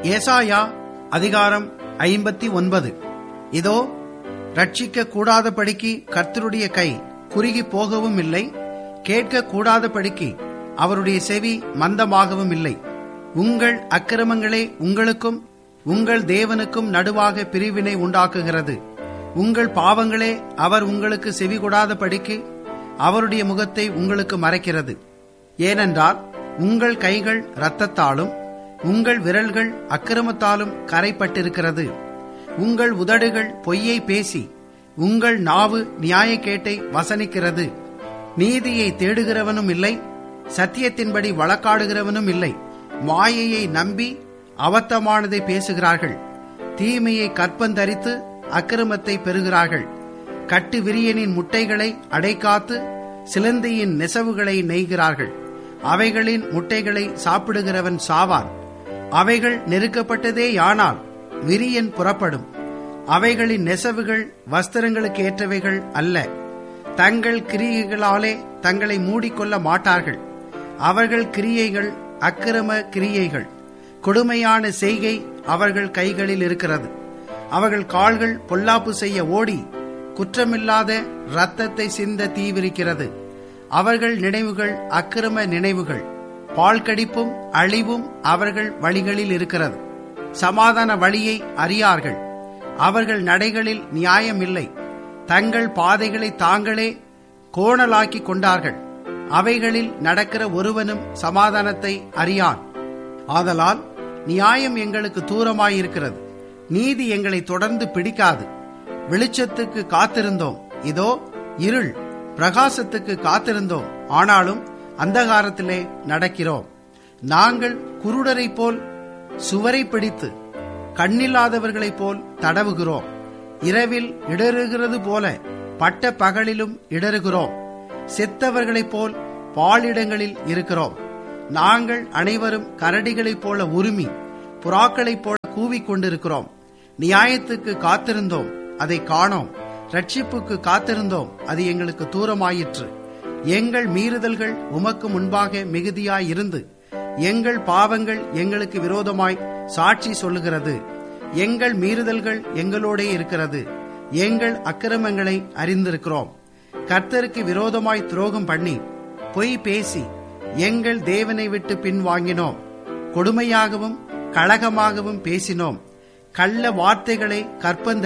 ஏசாயா அதிகாரம் ஐம்பத்தி ஒன்பது இதோ ரட்சிக்க கூடாதபடிக்கு கர்த்தருடைய கை குறுகி போகவும் இல்லை கேட்க கூடாதபடிக்கு அவருடைய செவி மந்தமாகவும் இல்லை உங்கள் அக்கிரமங்களே உங்களுக்கும் உங்கள் தேவனுக்கும் நடுவாக பிரிவினை உண்டாக்குகிறது உங்கள் பாவங்களே அவர் உங்களுக்கு செவி கொடாதபடிக்கு அவருடைய முகத்தை உங்களுக்கு மறைக்கிறது ஏனென்றால் உங்கள் கைகள் இரத்தத்தாலும் உங்கள் விரல்கள் அக்கிரமத்தாலும் கரைப்பட்டிருக்கிறது உங்கள் உதடுகள் பொய்யை பேசி உங்கள் நாவு நியாயக்கேட்டை வசனிக்கிறது நீதியை தேடுகிறவனும் இல்லை சத்தியத்தின்படி வழக்காடுகிறவனும் இல்லை மாயையை நம்பி அவத்தமானதை பேசுகிறார்கள் தீமையை கற்பந்தரித்து அக்கிரமத்தை பெறுகிறார்கள் கட்டு விரியனின் முட்டைகளை அடைக்காத்து சிலந்தியின் நெசவுகளை நெய்கிறார்கள் அவைகளின் முட்டைகளை சாப்பிடுகிறவன் சாவான் அவைகள் நெருக்கப்பட்டதேயானால் விரியன் புறப்படும் அவைகளின் நெசவுகள் வஸ்திரங்களுக்கு ஏற்றவைகள் அல்ல தங்கள் கிரியைகளாலே தங்களை மூடிக்கொள்ள மாட்டார்கள் அவர்கள் கிரியைகள் அக்கிரம கிரியைகள் கொடுமையான செய்கை அவர்கள் கைகளில் இருக்கிறது அவர்கள் கால்கள் பொல்லாப்பு செய்ய ஓடி குற்றமில்லாத இரத்தத்தை சிந்த தீவிரிக்கிறது அவர்கள் நினைவுகள் அக்கிரம நினைவுகள் பால்கடிப்பும் அழிவும் அவர்கள் வழிகளில் இருக்கிறது சமாதான வழியை அறியார்கள் அவர்கள் நடைகளில் நியாயம் இல்லை தங்கள் பாதைகளை தாங்களே கோணலாக்கி கொண்டார்கள் அவைகளில் நடக்கிற ஒருவனும் சமாதானத்தை அறியான் ஆதலால் நியாயம் எங்களுக்கு தூரமாயிருக்கிறது நீதி எங்களை தொடர்ந்து பிடிக்காது வெளிச்சத்துக்கு காத்திருந்தோம் இதோ இருள் பிரகாசத்துக்கு காத்திருந்தோம் ஆனாலும் அந்தகாரத்திலே நடக்கிறோம் நாங்கள் குருடரைப் போல் சுவரை பிடித்து கண்ணில்லாதவர்களைப் போல் தடவுகிறோம் இரவில் இடறுகிறது போல பட்ட பகலிலும் இடறுகிறோம் செத்தவர்களைப் போல் பாலிடங்களில் இருக்கிறோம் நாங்கள் அனைவரும் கரடிகளைப் போல உருமி புறாக்களைப் போல கூவிக் கொண்டிருக்கிறோம் நியாயத்துக்கு காத்திருந்தோம் அதை காணோம் ரட்சிப்புக்கு காத்திருந்தோம் அது எங்களுக்கு தூரமாயிற்று எங்கள் மீறுதல்கள் உமக்கு முன்பாக மிகுதியாயிருந்து எங்கள் பாவங்கள் எங்களுக்கு விரோதமாய் சாட்சி சொல்லுகிறது எங்கள் மீறுதல்கள் எங்களோடே இருக்கிறது எங்கள் அக்கிரமங்களை அறிந்திருக்கிறோம் கர்த்தருக்கு விரோதமாய் துரோகம் பண்ணி பொய் பேசி எங்கள் தேவனை விட்டு பின்வாங்கினோம் கொடுமையாகவும் கழகமாகவும் பேசினோம் கள்ள வார்த்தைகளை கற்பந்த